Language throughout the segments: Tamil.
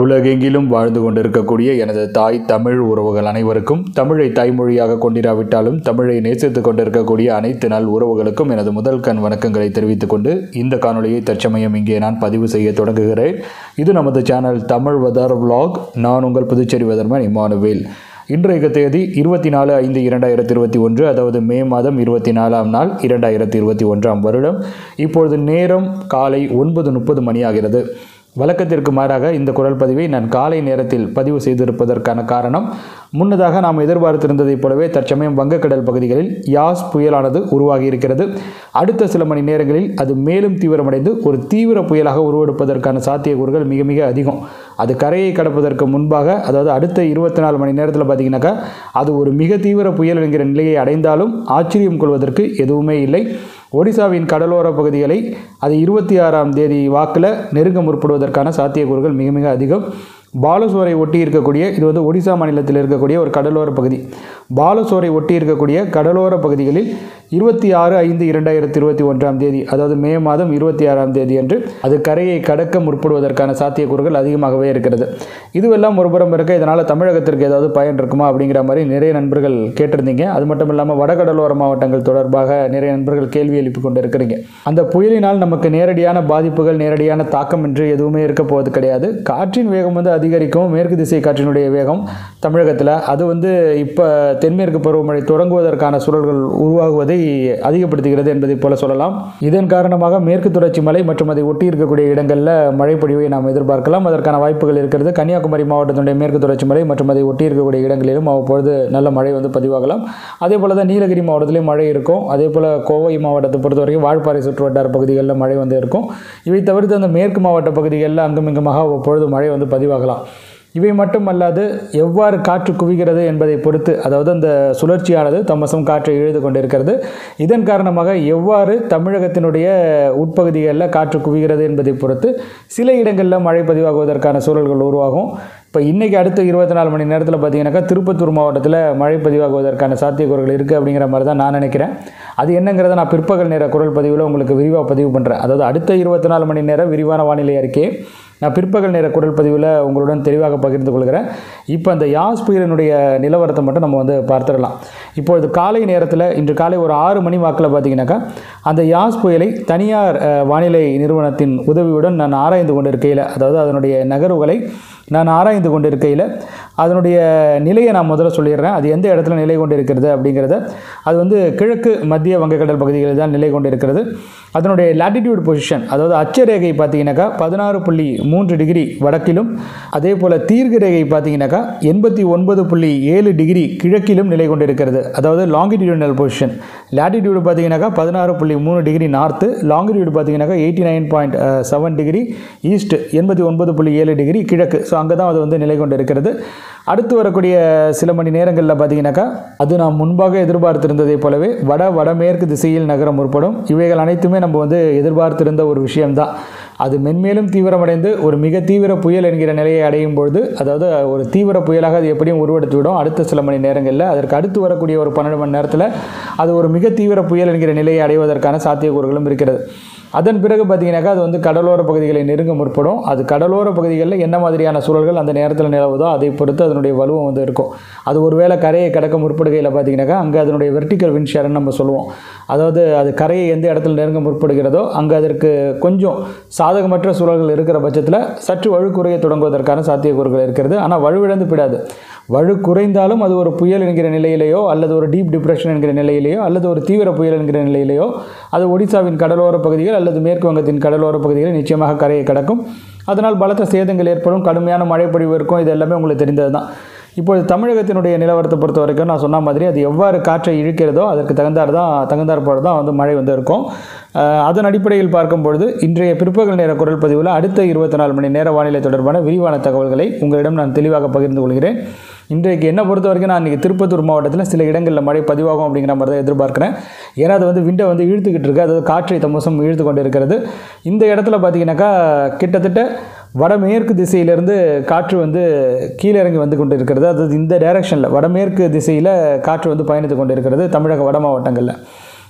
உலகெங்கிலும் வாழ்ந்து கொண்டிருக்கக்கூடிய எனது தாய் தமிழ் உறவுகள் அனைவருக்கும் தமிழை தாய்மொழியாக கொண்டிராவிட்டாலும் தமிழை நேசித்துக் கொண்டிருக்கக்கூடிய அனைத்து நல் உறவுகளுக்கும் எனது முதல் கண் வணக்கங்களை தெரிவித்துக் கொண்டு இந்த காணொளியை தற்சமயம் இங்கே நான் பதிவு செய்ய தொடங்குகிறேன் இது நமது சேனல் தமிழ் வதர் vlog நான் உங்கள் புதுச்சேரி வதர்மன் இமானுவேல் இன்றைய தேதி இருபத்தி நாலு ஐந்து இரண்டாயிரத்தி இருபத்தி ஒன்று அதாவது மே மாதம் இருபத்தி நாலாம் நாள் இரண்டாயிரத்தி இருபத்தி ஒன்றாம் வருடம் இப்பொழுது நேரம் காலை ஒன்பது முப்பது மணி ஆகிறது வழக்கத்திற்கு மாறாக இந்த குரல் பதிவை நான் காலை நேரத்தில் பதிவு செய்திருப்பதற்கான காரணம் முன்னதாக நாம் எதிர்பார்த்திருந்ததைப் போலவே தற்சமயம் வங்கக்கடல் பகுதிகளில் யாஸ் புயலானது உருவாகி இருக்கிறது அடுத்த சில மணி நேரங்களில் அது மேலும் தீவிரமடைந்து ஒரு தீவிர புயலாக உருவெடுப்பதற்கான சாத்தியக்கூறுகள் மிக மிக அதிகம் அது கரையை கடப்பதற்கு முன்பாக அதாவது அடுத்த இருபத்தி நாலு மணி நேரத்தில் பார்த்தீங்கன்னாக்கா அது ஒரு மிக தீவிர புயல் என்கிற நிலையை அடைந்தாலும் ஆச்சரியம் கொள்வதற்கு எதுவுமே இல்லை ஒடிசாவின் கடலோர பகுதிகளை அது இருபத்தி ஆறாம் தேதி வாக்கில் நெருங்க முற்படுவதற்கான சாத்தியக்கூறுகள் மிக மிக அதிகம் பாலசோரை ஒட்டி இருக்கக்கூடிய இது வந்து ஒடிசா மாநிலத்தில் இருக்கக்கூடிய ஒரு கடலோர பகுதி பாலசோரை ஒட்டி இருக்கக்கூடிய கடலோர பகுதிகளில் இருபத்தி ஆறு ஐந்து இரண்டாயிரத்தி இருபத்தி ஒன்றாம் தேதி அதாவது மே மாதம் இருபத்தி ஆறாம் தேதி அன்று அது கரையை கடக்க முற்படுவதற்கான சாத்தியக்கூறுகள் அதிகமாகவே இருக்கிறது இதுவெல்லாம் ஒருபுறம் இருக்க இதனால் தமிழகத்திற்கு ஏதாவது பயன் இருக்குமா அப்படிங்கிற மாதிரி நிறைய நண்பர்கள் கேட்டிருந்தீங்க அது மட்டும் இல்லாமல் வடகடலோர மாவட்டங்கள் தொடர்பாக நிறைய நண்பர்கள் கேள்வி எழுப்பி கொண்டு இருக்கிறீங்க அந்த புயலினால் நமக்கு நேரடியான பாதிப்புகள் நேரடியான தாக்கம் என்று எதுவுமே இருக்க போவது கிடையாது காற்றின் வேகம் வந்து அதிகரிக்கும் மேற்கு திசை காற்றினுடைய வேகம் தமிழகத்தில் அது வந்து இப்போ தென்மேற்கு பருவமழை தொடங்குவதற்கான சூழல்கள் உருவாகுவதை அதிகப்படுத்துகிறது என்பதை போல சொல்லலாம் இதன் காரணமாக மேற்கு தொடர்ச்சி மலை மற்றும் அதை ஒட்டி இருக்கக்கூடிய இடங்களில் மழை பொழிவை நாம் எதிர்பார்க்கலாம் அதற்கான வாய்ப்புகள் இருக்கிறது கன்னியாகுமரி மாவட்டத்தினுடைய மேற்கு தொடர்ச்சி மலை மற்றும் அதை ஒட்டி இருக்கக்கூடிய இடங்களிலும் அவ்வப்பொழுது நல்ல மழை வந்து பதிவாகலாம் அதே போல் தான் நீலகிரி மாவட்டத்திலையும் மழை இருக்கும் அதே போல் கோவை மாவட்டத்தை பொறுத்த வரைக்கும் வால்பாறை சுற்று வட்டார பகுதிகளில் மழை வந்து இருக்கும் இவை தவிர்த்து அந்த மேற்கு மாவட்ட பகுதிகளில் அங்கும் இங்குமாக அவ்வப்பொழுது மழை வந்து பதிவாகலாம் இவை மட்டுமல்லாது எவ்வாறு காற்று குவிகிறது என்பதை பொறுத்து அதாவது அந்த சுழற்சியானது தம்மசம் காற்றை இழுது கொண்டிருக்கிறது இதன் காரணமாக எவ்வாறு தமிழகத்தினுடைய உட்பகுதிகளில் காற்று குவிகிறது என்பதை பொறுத்து சில இடங்களில் மழை பதிவாகுவதற்கான சூழல்கள் உருவாகும் இப்போ இன்றைக்கி அடுத்த இருபத்தி நாலு மணி நேரத்தில் பார்த்தீங்கன்னாக்கா திருப்பத்தூர் மாவட்டத்தில் மழை பதிவாகுவதற்கான சாத்தியக்கூறுகள் இருக்குது அப்படிங்கிற மாதிரி தான் நான் நினைக்கிறேன் அது என்னங்கிறத நான் பிற்பகல் நேர குரல் பதிவில் உங்களுக்கு விரிவாக பதிவு பண்ணுறேன் அதாவது அடுத்த இருபத்தி நாலு மணி நேரம் விரிவான வானிலை அறிக்கையை நான் பிற்பகல் நேர குரல் பதிவில் உங்களுடன் தெளிவாக பகிர்ந்து கொள்கிறேன் இப்போ அந்த யாஸ் புயலினுடைய நிலவரத்தை மட்டும் நம்ம வந்து பார்த்துடலாம் இப்பொழுது காலை நேரத்தில் இன்று காலை ஒரு ஆறு மணி வாக்கில் பார்த்தீங்கன்னாக்கா அந்த யாஸ் புயலை தனியார் அஹ், வானிலை நிறுவனத்தின் உதவியுடன் நான் ஆராய்ந்து கொண்டிருக்கையில் அதாவது அதனுடைய நகர்வுகளை நான் ஆராய்ந்து கொண்டிருக்கையில் அதனுடைய நிலையை நான் முதல்ல சொல்லிடுறேன் அது எந்த இடத்துல நிலை கொண்டு இருக்கிறது அப்படிங்கிறத அது வந்து கிழக்கு மத்திய வங்கக்கடல் பகுதிகளில் தான் நிலை கொண்டு இருக்கிறது அதனுடைய லாட்டிடியூட் பொசிஷன் அதாவது அச்சரேகை பார்த்தீங்கன்னாக்கா பதினாறு புள்ளி மூன்று டிகிரி வடக்கிலும் அதே போல் தீர்க்க ரேகை பார்த்தீங்கன்னாக்கா எண்பத்தி ஒன்பது புள்ளி ஏழு டிகிரி கிழக்கிலும் நிலை கொண்டு இருக்கிறது அதாவது லாங்கிடியூடனல் பொசிஷன் லாட்டிடியூடு பார்த்தீங்கன்னாக்கா பதினாறு புள்ளி மூணு டிகிரி நார்த்து லாங்கிடியூடு பார்த்தீங்கன்னாக்கா eighty nine point seven degree east எண்பத்தி ஒன்பது புள்ளி ஏழு டிகிரி கிழக்கு ஸோ அங்கே தான் அது வந்து நிலை கொண்டு இருக்கிறது அடுத்து வரக்கூடிய சில மணி நேரங்களில் பார்த்தீங்கன்னாக்கா அது நாம் முன்பாக எதிர்பார்த்திருந்ததைப் போலவே வட வடமேற்கு திசையில் நகரம் முற்படும் இவைகள் அனைத்துமே நம்ம வந்து எதிர்பார்த்திருந்த ஒரு விஷயம்தான் அது மென்மேலும் தீவிரமடைந்து ஒரு மிக தீவிர புயல் என்கிற நிலையை அடையும் பொழுது அதாவது ஒரு தீவிர புயலாக அது எப்படியும் உருவெடுத்து விடும் அடுத்த சில மணி நேரங்களில் அதற்கு அடுத்து வரக்கூடிய ஒரு பன்னெண்டு மணி நேரத்தில் அது ஒரு மிக தீவிர புயல் என்கிற நிலையை அடைவதற்கான சாத்தியக்கூறுகளும் இருக்கிறது அதன் பிறகு பார்த்தீங்கன்னாக்கா அது வந்து கடலோர பகுதிகளை நெருங்க முற்படும் அது கடலோர பகுதிகளில் என்ன மாதிரியான சூழல்கள் அந்த நேரத்தில் நிலவுதோ அதை பொறுத்து அதனுடைய வலுவம் வந்து இருக்கும் அது ஒருவேளை கரையை கடக்க முற்படுகையில் பார்த்தீங்கன்னாக்கா அங்கே அதனுடைய வெர்டிக்கல் விண்ட் ஷேர்னு நம்ம சொல்லுவோம் அதாவது அது கரையை எந்த இடத்துல நெருங்க முற்படுகிறதோ அங்கே அதற்கு கொஞ்சம் சாதகமற்ற சூழல்கள் இருக்கிற பட்சத்தில் சற்று வலு குறைய தொடங்குவதற்கான சாத்தியக்கூறுகள் இருக்கிறது ஆனால் வலுவிழந்து விடாது வலு குறைந்தாலும் அது ஒரு புயல் என்கிற நிலையிலேயோ அல்லது ஒரு டீப் டிப்ரெஷன் என்கிற நிலையிலேயோ அல்லது ஒரு தீவிர புயல் என்கிற நிலையிலேயோ அது ஒடிசாவின் கடலோர பகுதிகள் அல்லது மேற்கு வங்கத்தின் கடலோர பகுதிகளில் நிச்சயமாக கரையை கடக்கும் அதனால் பலத்த சேதங்கள் ஏற்படும் கடுமையான மழைப்பொழிவு இருக்கும் இது எல்லாமே உங்களுக்கு தெரிந்தது தான் இப்பொழுது தமிழகத்தினுடைய நிலவரத்தை பொறுத்த வரைக்கும் நான் சொன்ன மாதிரி அது எவ்வாறு காற்றை இழுக்கிறதோ அதற்கு தகுந்தார் தான் தகுந்தாற்போடு தான் வந்து மழை வந்து இருக்கும் அஹ் அதன் அடிப்படையில் பார்க்கும்பொழுது இன்றைய பிற்பகல் நேர குரல் பதிவில் அடுத்த இருபத்தி நாலு மணி நேர வானிலை தொடர்பான விரிவான தகவல்களை உங்களிடம் நான் தெளிவாக பகிர்ந்து கொள்கிறேன் இன்றைக்கு என்ன பொறுத்த வரைக்கும் நான் இன்றைக்கி திருப்பத்தூர் மாவட்டத்தில் சில இடங்களில் மழை பதிவாகும் அப்படிங்கிற மாதிரி தான் எதிர்பார்க்குறேன் ஏன்னா அது வந்து விண்டை வந்து இழுத்துக்கிட்டு இருக்கு அதாவது காற்றை தமசம் இழுத்து கொண்டு இருக்கிறது இந்த இடத்துல பார்த்தீங்கன்னாக்கா கிட்டத்தட்ட வடமேற்கு திசையிலிருந்து காற்று வந்து கீழே இறங்கி வந்து கொண்டு இருக்கிறது அதாவது இந்த டைரக்ஷனில் வடமேற்கு திசையில் காற்று வந்து பயணித்து கொண்டு இருக்கிறது தமிழக வட மாவட்டங்களில்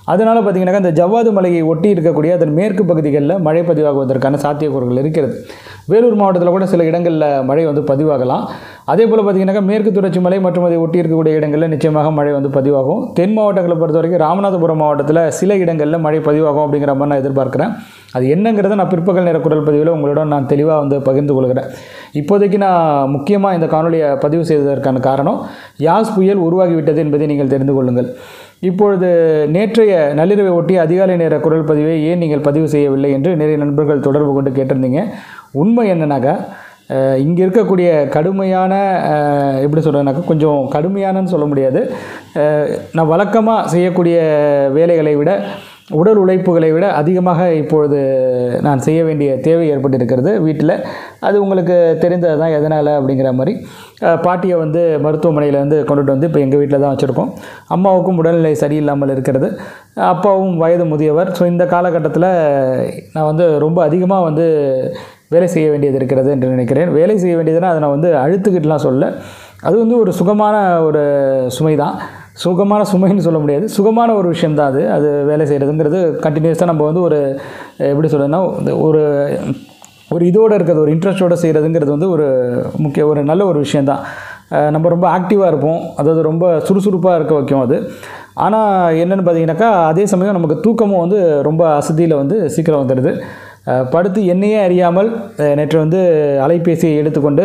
அதனால் பார்த்திங்கனாக்கா இந்த ஜவ்வாது மலையை ஒட்டி இருக்கக்கூடிய அதன் மேற்கு பகுதிகளில் மழை பதிவாகுவதற்கான சாத்தியக்கூறுகள் இருக்கிறது வேலூர் மாவட்டத்தில் கூட சில இடங்களில் மழை வந்து பதிவாகலாம் அதே போல் பார்த்திங்கனாக்கா மேற்கு தொடர்ச்சி மலை மற்றும் அதை ஒட்டி இருக்கக்கூடிய இடங்களில் நிச்சயமாக மழை வந்து பதிவாகும் தென் மாவட்டங்களை பொறுத்த வரைக்கும் ராமநாதபுரம் மாவட்டத்தில் சில இடங்களில் மழை பதிவாகும் அப்படிங்கிற மாதிரி நான் எதிர்பார்க்குறேன் அது என்னங்கிறத நான் பிற்பகல் நேர குரல் பதிவில் உங்களுடன் நான் தெளிவாக வந்து பகிர்ந்து கொள்கிறேன் இப்போதைக்கு நான் முக்கியமாக இந்த காணொலியை பதிவு செய்ததற்கான காரணம் யாஸ் புயல் உருவாகிவிட்டது என்பதை நீங்கள் தெரிந்து கொள்ளுங்கள் இப்பொழுது நேற்றைய நள்ளிரவை ஒட்டி அதிகாலை நேர குரல் பதிவை ஏன் நீங்கள் பதிவு செய்யவில்லை என்று நிறைய நண்பர்கள் தொடர்பு கொண்டு கேட்டிருந்தீங்க உண்மை என்னன்னாக்கா இங்கே இருக்கக்கூடிய கடுமையான அஹ், எப்படி சொல்கிறேன்னாக்கா கொஞ்சம் கடுமையானன்னு சொல்ல முடியாது அஹ், நான் வழக்கமாக செய்யக்கூடிய வேலைகளை விட உடல் உழைப்புகளை விட அதிகமாக இப்பொழுது நான் செய்ய வேண்டிய தேவை ஏற்பட்டிருக்கிறது வீட்டில் அது உங்களுக்கு தெரிந்தது தான் எதனால் அப்படிங்கிற மாதிரி அஹ், பாட்டியை வந்து மருத்துவமனையில் வந்து கொண்டுட்டு வந்து இப்போ எங்கள் வீட்டில் தான் வச்சுருக்கோம் அம்மாவுக்கும் உடல்நிலை சரியில்லாமல் இருக்கிறது அப்பாவும் வயது முதியவர் ஸோ இந்த காலகட்டத்தில் நான் வந்து ரொம்ப அதிகமாக வந்து வேலை செய்ய வேண்டியது இருக்கிறது என்று நினைக்கிறேன் வேலை செய்ய வேண்டியதுன்னா அதை நான் வந்து அழுத்துக்கிட்டுலாம் சொல்ல அது வந்து ஒரு சுகமான ஒரு சுமை தான் சுகமான சுமைன்னு சொல்ல முடியாது சுகமான ஒரு விஷயம்தான் அது அது வேலை செய்கிறதுங்கிறது கண்டினியூஸாக நம்ம வந்து ஒரு எப்படி சொல்கிறதுனா ஒரு ஒரு இதோடு இருக்கிறது ஒரு இன்ட்ரெஸ்ட்டோடு செய்கிறதுங்கிறது வந்து ஒரு முக்கிய ஒரு நல்ல ஒரு விஷயந்தான் அஹ் நம்ம ரொம்ப ஆக்டிவாக இருப்போம் அதாவது ரொம்ப சுறுசுறுப்பாக இருக்க வைக்கும் அது ஆனால் என்னென்னு பார்த்தீங்கன்னாக்கா அதே சமயம் நமக்கு தூக்கமும் வந்து ரொம்ப அசதியில் வந்து சீக்கிரம் வந்துடுது அஹ் படுத்து என்னையே அறியாமல் அஹ் நேற்று வந்து அலைபேசியை எடுத்துக்கொண்டு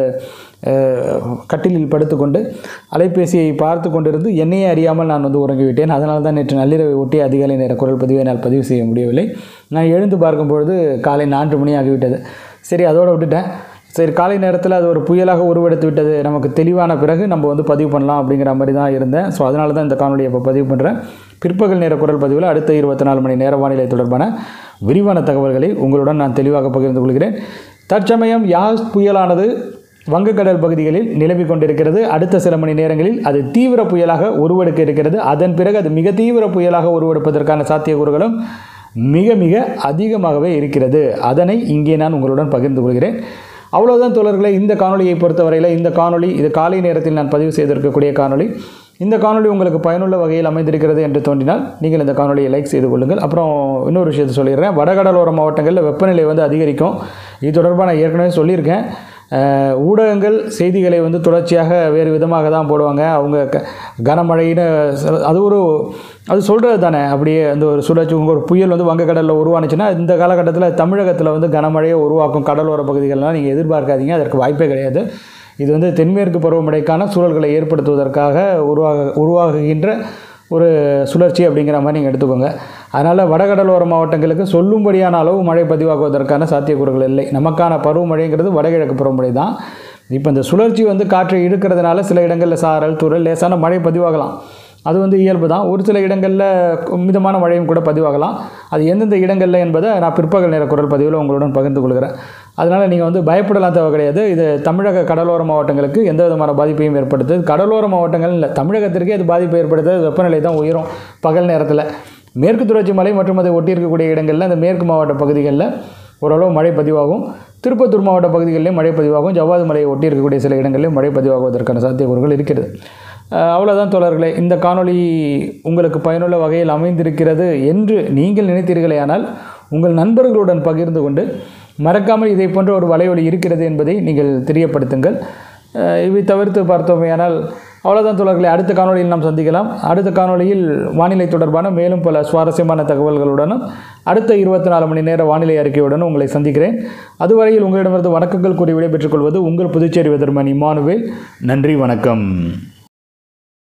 அஹ் கட்டிலில் படுத்துக்கொண்டு அலைபேசியை பார்த்து கொண்டிருந்து என்னையே அறியாமல் நான் வந்து உறங்கிவிட்டேன் அதனால தான் நேற்று நள்ளிரவை ஒட்டி அதிகாலை நேர குரல் பதிவை என்னால் பதிவு செய்ய முடியவில்லை நான் எழுந்து பார்க்கும் பொழுது காலை நான்கு மணி ஆகிவிட்டது சரி அதோடு விட்டுட்டேன் சரி காலை நேரத்தில் அது ஒரு புயலாக உருவெடுத்து விட்டது நமக்கு தெளிவான பிறகு நம்ம வந்து பதிவு பண்ணலாம் அப்படிங்கிற மாதிரி தான் இருந்தேன் ஸோ அதனால தான் இந்த காணொலியை இப்போ பதிவு பண்ணுறேன் பிற்பகல் நேர குரல் பதிவில் அடுத்த இருபத்தி நாலு மணி நேர வானிலை தொடர்பான விரிவான தகவல்களை உங்களுடன் நான் தெளிவாக பகிர்ந்து கொள்கிறேன் தற்சமயம் யாஸ் புயலானது வங்கக்கடல் பகுதிகளில் நிலவிக் கொண்டிருக்கிறது அடுத்த சில மணி நேரங்களில் அது தீவிர புயலாக உருவெடுக்க இருக்கிறது அதன் பிறகு அது மிக தீவிர புயலாக உருவெடுப்பதற்கான சாத்தியக்கூறுகளும் மிக மிக அதிகமாகவே இருக்கிறது அதனை இங்கே நான் உங்களுடன் பகிர்ந்து கொள்கிறேன் அவ்வளோதான் தோழர்களே இந்த காணொலியை பொறுத்தவரையில் இந்த காணொளி இது காலை நேரத்தில் நான் பதிவு செய்திருக்கக்கூடிய காணொளி இந்த காணொளி உங்களுக்கு பயனுள்ள வகையில் அமைந்திருக்கிறது என்று தோன்றினால் நீங்கள் இந்த காணொலியை லைக் செய்து கொள்ளுங்கள் அப்புறம் இன்னொரு விஷயத்தை சொல்லிடுறேன் வடகடலோர மாவட்டங்களில் வெப்பநிலை வந்து அதிகரிக்கும் இது தொடர்பாக நான் ஏற்கனவே சொல்லியிருக்கேன் அஹ், ஊடகங்கள் செய்திகளை வந்து தொடர்ச்சியாக வேறு விதமாக தான் போடுவாங்க அவங்க க கனமழைன்னு சில- அது ஒரு அது சொல்கிறது தானே அப்படியே அந்த ஒரு சுழற்சி உங்க ஒரு புயல் வந்து வங்கக்கடலில் உருவானுச்சுன்னா இந்த காலகட்டத்தில் தமிழகத்தில் வந்து கனமழையை உருவாக்கும் கடலோர பகுதிகளெலாம் நீங்கள் எதிர்பார்க்காதீங்க அதற்கு வாய்ப்பே கிடையாது இது வந்து தென்மேற்கு பருவமழைக்கான சூழல்களை ஏற்படுத்துவதற்காக உருவாக உருவாகுகின்ற ஒரு சுழற்சி அப்படிங்கிற மாதிரி நீங்கள் எடுத்துக்கோங்க அதனால் வடகடலோர மாவட்டங்களுக்கு சொல்லும்படியான அளவு மழை பதிவாகுவதற்கான சாத்தியக்கூறுகள் இல்லை நமக்கான பருவமழைங்கிறது வடகிழக்கு பருவமழை தான் இப்போ இந்த சுழற்சி வந்து காற்றை இழுக்கிறதுனால சில இடங்களில் சாரல் தூறல் லேசான மழை பதிவாகலாம் அது வந்து இயல்பு தான் ஒரு சில இடங்களில் மிதமான மழையும் கூட பதிவாகலாம் அது எந்தெந்த இடங்களில் என்பதை நான் பிற்பகல் நேர குரல் பதிவில் உங்களுடன் பகிர்ந்து கொள்கிறேன் அதனால் நீங்கள் வந்து பயப்படலாம் தேவை கிடையாது இது தமிழக கடலோர மாவட்டங்களுக்கு எந்த விதமான பாதிப்பையும் ஏற்படுத்துது கடலோர மாவட்டங்கள் இல்லை தமிழகத்திற்கே அது பாதிப்பை ஏற்படுத்துது வெப்பநிலை தான் உயரும் பகல் நேரத்தில் மேற்கு தொடர்ச்சி மலை மற்றும் அதை ஒட்டி இருக்கக்கூடிய இடங்களில் இந்த மேற்கு மாவட்ட பகுதிகளில் ஓரளவு மழை பதிவாகும் திருப்பத்தூர் மாவட்ட பகுதிகளிலும் மழை பதிவாகும் ஜவ்வாது மலையை ஒட்டி இருக்கக்கூடிய சில இடங்களிலும் மழை பதிவாகுவதற்கான சாத்தியக்கூறுகள் இருக்கிறது அஹ் அவ்வளவுதான் தோழர்களே இந்த காணொளி உங்களுக்கு பயனுள்ள வகையில் அமைந்திருக்கிறது என்று நீங்கள் நினைத்தீர்களே ஆனால் உங்கள் நண்பர்களுடன் பகிர்ந்து கொண்டு மறக்காமல் இதை போன்ற ஒரு வலைவலி இருக்கிறது என்பதை நீங்கள் தெரியப்படுத்துங்கள் அஹ் இவை தவிர்த்து பார்த்தோமேயானால் அவ்வளோதான் தோழர்களே அடுத்த காணொளியில் நாம் சந்திக்கலாம் அடுத்த காணொளியில் வானிலை தொடர்பான மேலும் பல சுவாரஸ்யமான தகவல்களுடனும் அடுத்த இருபத்தி நாலு மணி நேர வானிலை அறிக்கையுடன் உங்களை சந்திக்கிறேன் அதுவரையில் உங்களிடமிருந்து வணக்கங்கள் கூறி விடைபெற்றுக் கொள்வது உங்கள் புதுச்சேரி வெதர்மன் இமானுவேல் நன்றி வணக்கம்